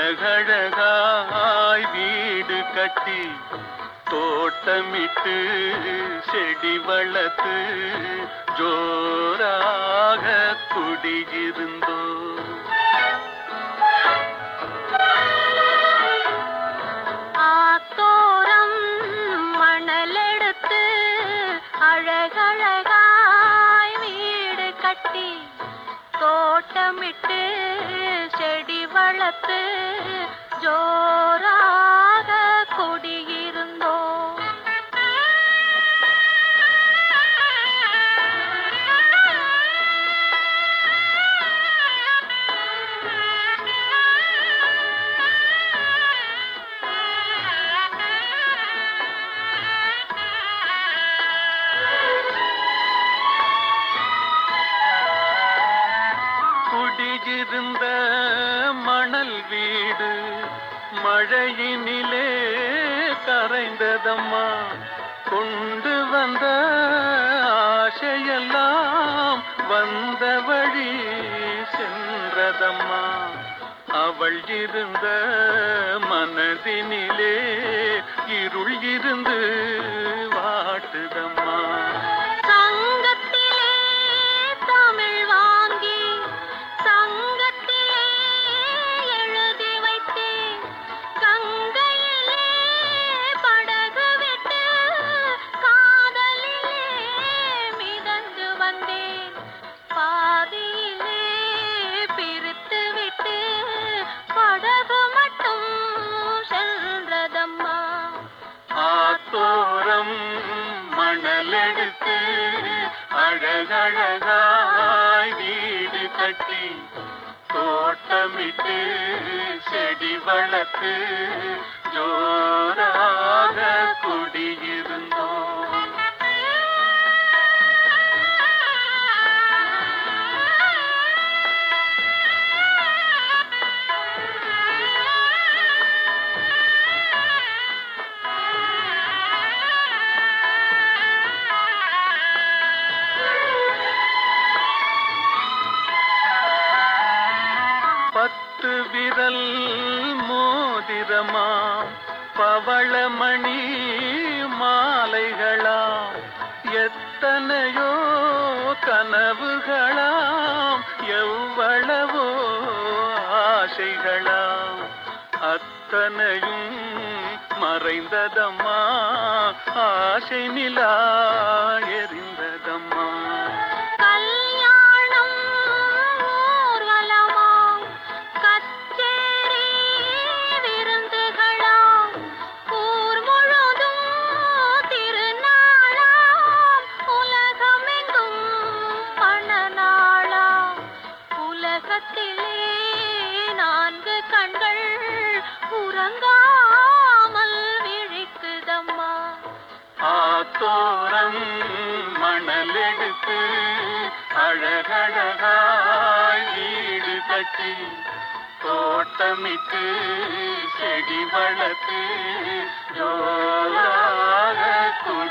அழகழகாய் வீடு கட்டி தோட்டமிட்டு செடி வளர்த்து ஜோராக குடியிருந்தோ ஆத்தோரம் மணலெடுத்து அழகழகாய் வீடு கட்டி தோட்டமிட்டு செடி வளர்த்து ஜோராக குடியிருந்தோம் குடியிருந்த மணல் வீடு மழையினிலே கரைந்ததம்மா கொண்டு வந்த ஆசையெல்லாம் வந்த வழி சென்றதம்மா அவள் இருந்த மனதினிலே இருள் இருந்து வாட்டுதம்மா சங்கத்திலே தமிழ் வாங்கி சங்கத்திலே எழுதி வைத்தேன் கங்கையிலே படகு விட்டு காதலிலே மிதந்து வந்தேன் பாதியிலே பிரித்து விட்டு படகு மட்டும் சென்றதம்மா ஆத்தோரம் மணலெடுத்து அழகழகாய் வீடு கட்டி தோட்டமிட்டு செடி வளர்த்து ஜோராக குடியிருந்தோம் பத்து விரல் மோதிரமாம் பவளமணி மாலைகளாம் எத்தனையோ கனவுகளாம் எவ்வளவோ ஆசைகளாம் அத்தனையும் மறைந்ததம்மா ஆசை நிலா எரிந்ததம்மா கல்யாணம் ஊர்வலமாம் கச்சேரி விருந்துகளாம் ஊர் முழுதும் திருநாளாம் உலகமெங்கும் பணநாளாம் உலகத்திலே நான்கு கண்கள் உறங்காமல் விழிக்குதம்மா ஆத்தோரம் மணலெடுத்து அழகழகாய் வீடு கட்டி தோட்டமிட்டு செடி வளர்த்து ஜோராக குடி